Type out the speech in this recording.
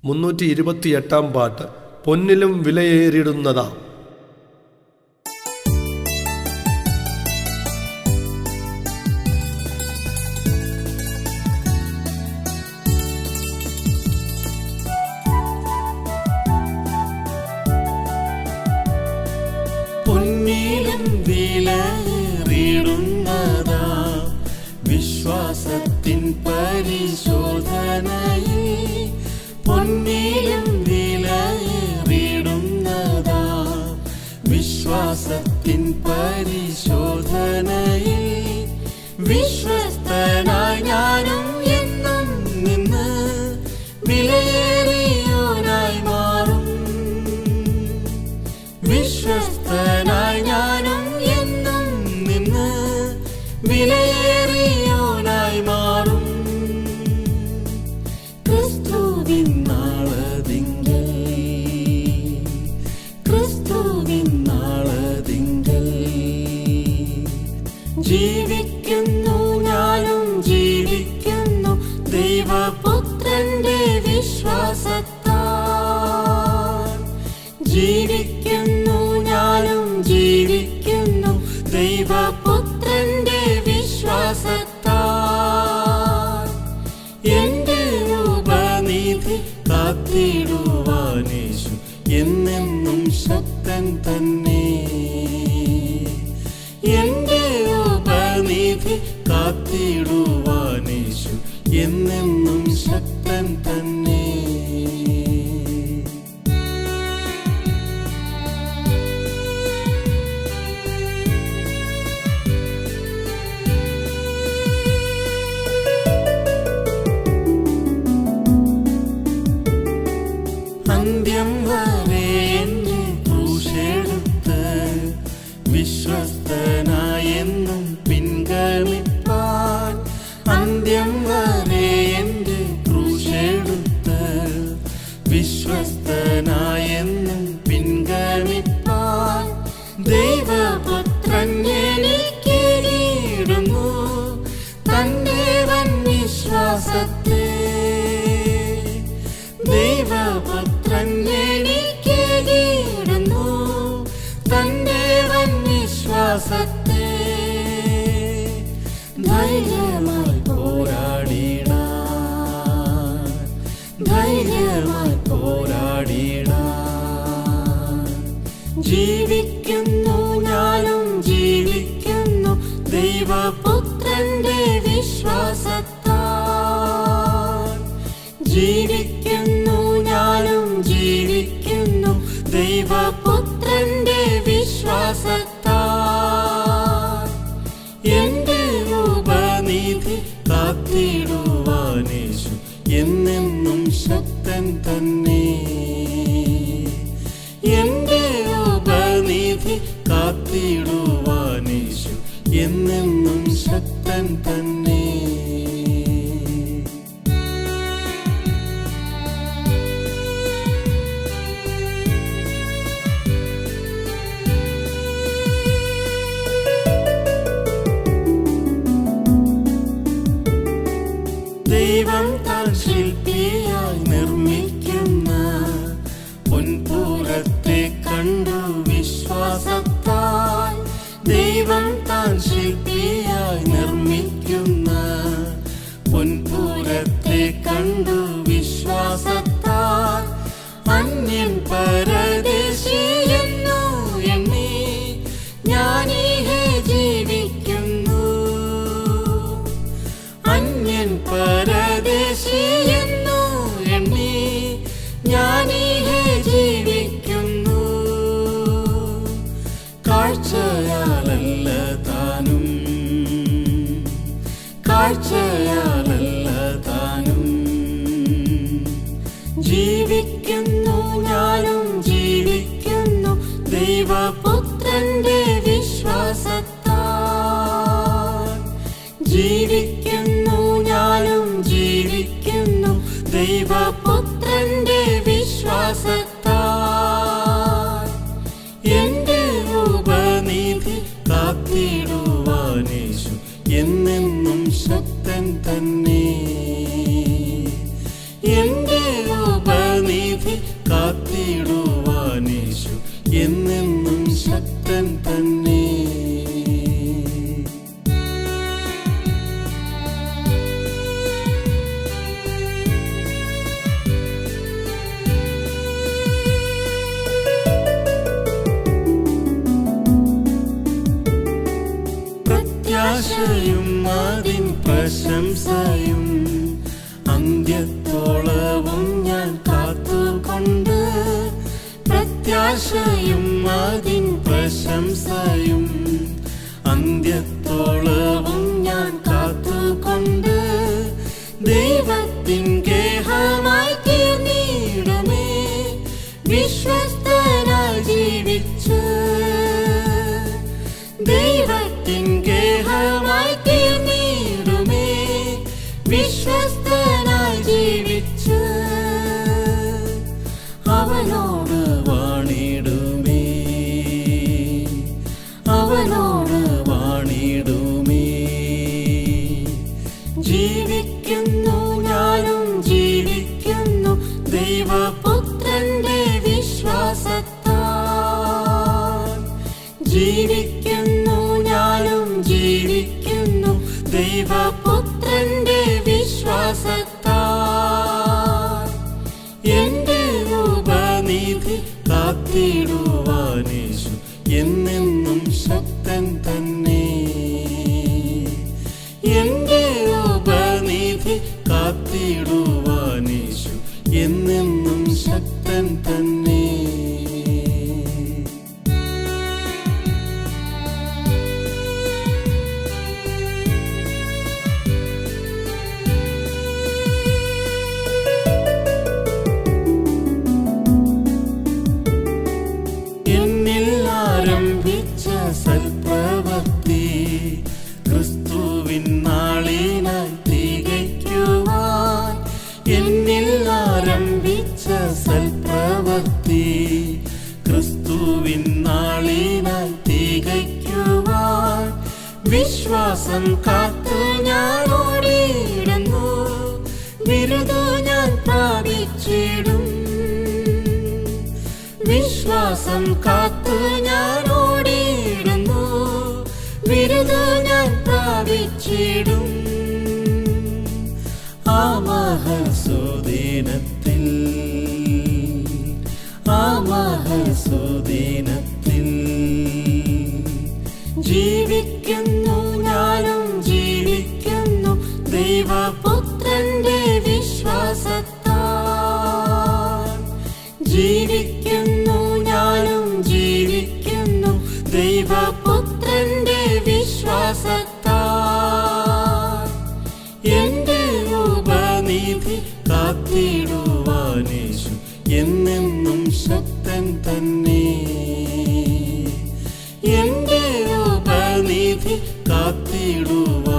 മുന്നൂറ്റി ഇരുപത്തിയെട്ടാം പാട്ട് പൊന്നിലും വിലയേറിടുന്നതാ പൊന്നിലും വിലറിടുന്നതാ വിശ്വാസത്തിൻ പരിശോധനയിൽ പൊന്നിലും വിലറിടുന്നതാ വിശ്വാസത്തിൻ പരിശോധനയിൽ വിശ്വസ്തനായി ഞാനും എന്നും നിന്ന് വിലയേറിയോനായി മാറും വിശ്വസ്തനായി ഞാനും എന്നും നിന്ന് വിലയേറിയോനായി മാറും ക്രിസ്തുവിൻ നാളതിങ്കൽ ക്രിസ്തുവിൻ നാളതിങ്കൽ ജീവിക്കുന്നു ഞാനും ജീവിക്കുന്നു ദൈവപുത്രന്റെ വിശ്വാസത്താൽ ജീവിക്കുന്നു ഞാനും ജീവിക്കുന്നു ദൈവപുത്രന്റെ വിശ്വാസത്താൽ എന്റെ ഉപനിധി കാത്തിടുവാനേശു എന്നെന്നും ശക്തൻ തന്നെ എന്റെ ഉപനിധി കാത്തിടുവാനേശു എന്നെന്നും ശക്തൻ തന്നെ അന്ത്യം വരെ എന്നെ ക്രൂശെടുത്ത് വിശ്വസ്തനായെന്നും പിൻഗമിപ്പാൻ അന്ത്യം വരെ എന്റെ ക്രൂശെടുത്ത് വിശ്വസ്തനായെന്നും പിൻഗമിപ്പാൻ ദൈവപുത്രൻ എനിക്കിടുന്നു തന്റെ വൻ വിശ്വാസത്തെ ദൈവപുത്രൻ എനിക്കിടുന്നു തന്റെ വൻ വിശ്വാസത്തെ ധൈര്യമായി പോരാടിടാൻ ധൈര്യമായി പോരാടിടാൻ ജീവിക്കുന്നു ഞാനും ജീവിക്കുന്നു ദൈവപുത്രന്റെ വിശ്വാസത്താൽ ജീവിക്കുന്നു ഞാനും ജീവിക്കുന്നു ദൈവപുത്രന്റെ വിശ്വാസത്താൽ എന്റെ ഉപനിധി കാത്തിടുവാനേശു എന്നെന്നും ശക്തൻ തന്നെ എന്റെ ഉപനിധി കാത്തിടുവാനേശു എന്നെന്നും ശക്തൻ തന്നെ ദൈവം താൻ ശില്പിയായി നിർമ്മിക്കുന്ന പൊൻപൂരത്തെ കണ്ടു വിശ്വാസത്താൽ ദൈവം താൻ ശില്പിയായി നിർമ്മിക്കുന്ന പൊൻപൂരത്തെ കണ്ടു വിശ്വാസത്താൽ അന്യൻ പരദേശിയെന്നു എണ്ണി ഞാനീഹെ ജീവിക്കുന്നു അന്യൻ പരദേശിയെന്നു എണ്ണി ഞാനീഹെ ജീവിക്കുന്നു കാഴ്ചയാലല്ല താനും കാഴ്ചയാലല്ല താനും ജീവിക്കുന്നു ഞാനും ജീവിക്കുന്നു ദൈവപുത്രന്റെ വിശ്വാസത്താൽ ജീവിക്കുന്നു ഞാനും ജീവിക്കുന്നു ദൈവപുത്രന്റെ വിശ്വാസത്താൽ എന്റെ ഉപനിധി കാത്തിടുവാനേശു എന്നെന്നും ശക്തൻ തന്നെ എന്റെ ഉപ പ്രത്യാശയും അതിൻ പ്രശംസയും അന്ത്യത്തോളവും ഞാൻ കാത്തുകൊണ്ട് പ്രത്യാശയും അതിൻ പ്രശംസയും അന്ത്യത്തോളവും ഞാൻ കാത്തുകൊണ്ട് ദൈവത്തിൻ ഗേഹമായി തീർന്നിടമേ വിശ്വസ്തനായി ജീവിച്ച് ദൈവത്തിൻ ഗേഹമായി തീർന്നിടുമേ വിശ്വസ്തനായി ജീവിച്ച് അവനോട് വാണിടുമേ അവനോട് വാണിടുമേ ജീവിക്കുന്നു ഞാനും ജീവിക്കുന്നു ദൈവപുത്രന്റെ വിശ്വാസത്താൽ ജീവിക്കുന്നു ഞാനും ജീവിക്കുന്നു ദൈവപുത്രന്റെ വിശ്വാസത്താൽ എന്റെ ഉപനിധി കാത്തിടുവാനേശു എന്നെന്നും ശക്തൻ തന്നെ എന്റെ ഉപനിധി കാത്തിടുവാനേശു എന്നെന്നും ശക്തൻ തന്നെ എന്നിൽ ആരംഭിച്ച സൽപ്രവൃത്തി ക്രിസ്തുവിൻ നാളിനായി തികയ്ക്കുവാൻ എന്നിൽ ആരംഭിച്ച സൽപ്രവൃത്തി ക്രിസ്തുവിൻ നാളിനായി തികയ്ക്കുവാൻ വിശ്വാസം കാത്തു ഞാൻ ഓടിയിടുന്നു ബിരുദു ഞാൻ പ്രാപിച്ചിടും വിശ്വാസം കാത്തു ഞാൻ ഓടിയിടുന്നു ബിരുദു ഞാൻ പ്രാപിച്ചിടും ആ മഹസുദീനത്തിൽ ആ മഹസുദീനത്തിൽ ജീവിക്കുന്നു ഞാനും ജീവിക്കുന്നു ദൈവപുത്രന്റെ വിശ്വാസത്താൽ ജീവിക്കുന്നു ഞാനും ജീവിക്കുന്നു ദൈവപുത്രന്റെ വിശ്വാസത്താൽ എന്റെ ഉപനിധി കാത്തിടുവാനേശു എന്നെന്നും ശക്തൻ തന്നെ എന്റെ ഉപനിധി കാത്തിടുവാൻ